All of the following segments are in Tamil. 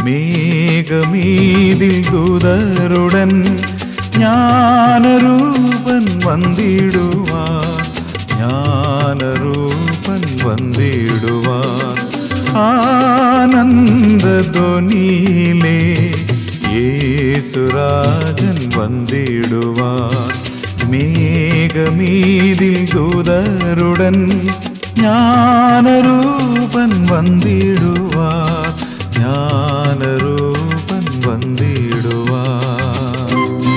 மேகமீதில் தூதருடன் ஞானரூபன் வந்திடுவார் ஞானரூபன் வந்திடுவார் ஆனந்த தொனியிலே ஏசுராஜன் வந்திடுவார் மேகமீதில் தூதருடன் ஞானரூபன் வந்திடுவார் ஞானரூபன் வந்திடுவார்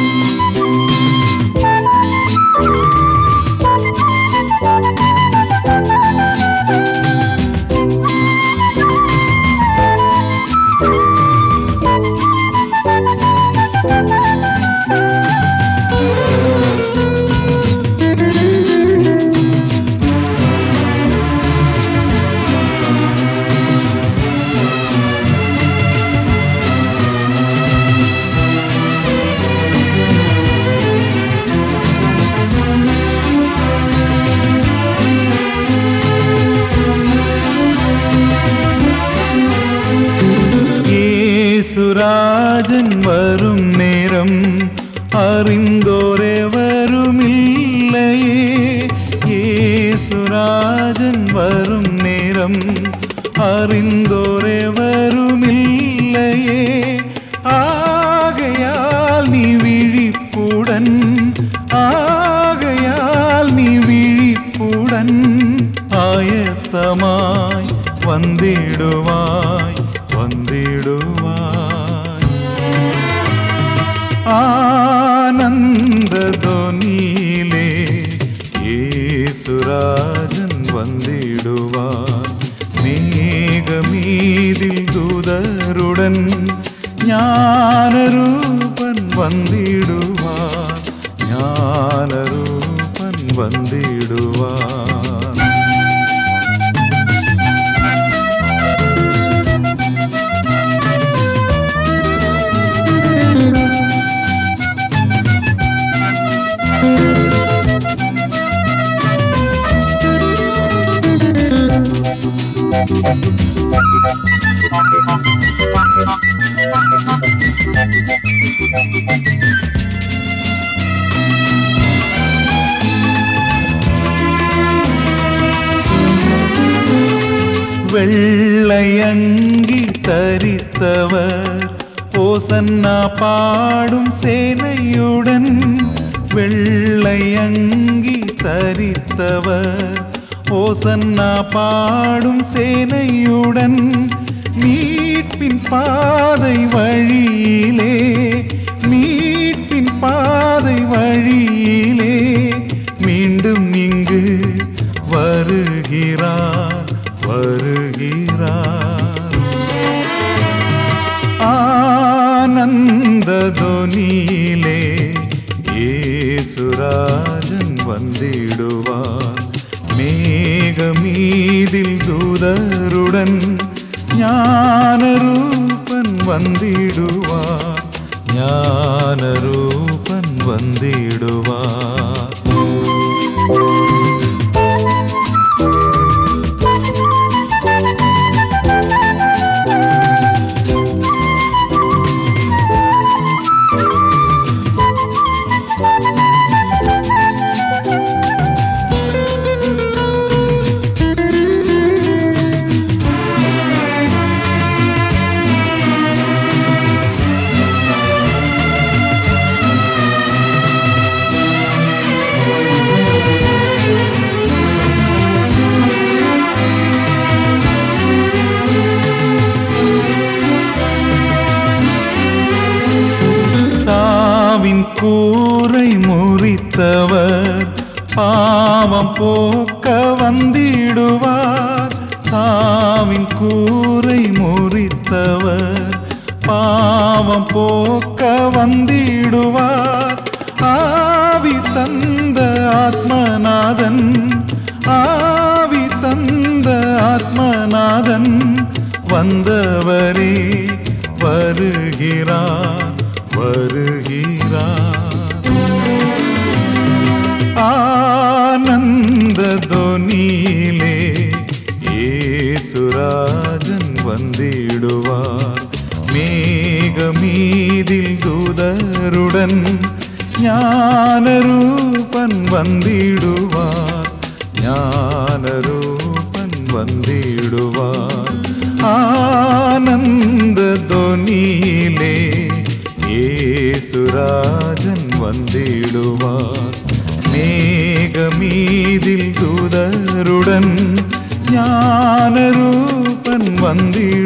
ஏசுராஜன் வரும் நேரம் அறிந்தோரே வருமில்லையே ஏசுராஜன் வரும் நேரம் அறிந்தோரே வருமில்லையே ஆகையால் நீ விழிப்புடன் ஆகையால் நீ விழிப்புடன் ஆயத்தமாய் வந்திடுவாய் வந்திடுவாய் ஆனந்த தொனியிலே ஏசுராஜன் வந்திடுவார் மேகமீதில் தூதருடன் ஞானரூபன் வந்திடுவார் ஞானரூபன் வந்திடுவார் வெள்ளையங்கி தரித்தவர் ஓசன்னா பாடும் சேனையுடன் வெள்ளையங்கி தரித்தவர் ஓசன்னா பாடும் சேனையுடன் மீட்பின் பாதை வழியிலே மீட்பின் பாதை வழியிலே மீண்டும் இங்கு வருகிறார் வருகிறார் ஆனந்த தொனியிலே ஏசுராஜன் வந்திடுவார் மேகமீதில் தூதருடன் ஞானரூபன் வந்திடுவார் ஞானரூபன் வந்திடுவார் சாவின் கூரை முறித்தவர் பாவம் போக்க வந்திடுவார் சாவின் கூரை முறித்தவர் பாவம் போக்க வந்திடுவார் ஆவி தந்த ஆத்மநாதன் ஆவி தந்த ஆத்மநாதன் வந்தவரே வருகிறார் வருகிறார் ஆனந்த தொனியிலே ஏசுராஜன் வந்திடுவார் மேகமீதில் தூதருடன் ஞானரூபன் வந்திடுவார் ஞானரூபன் வந்திடுவார் ஆனந்த தொனியிலே ஏசுராஜன் வந்திடுவார் மேகமீதில் தூதருடன் ஞானரூபன் வந்திடுவார்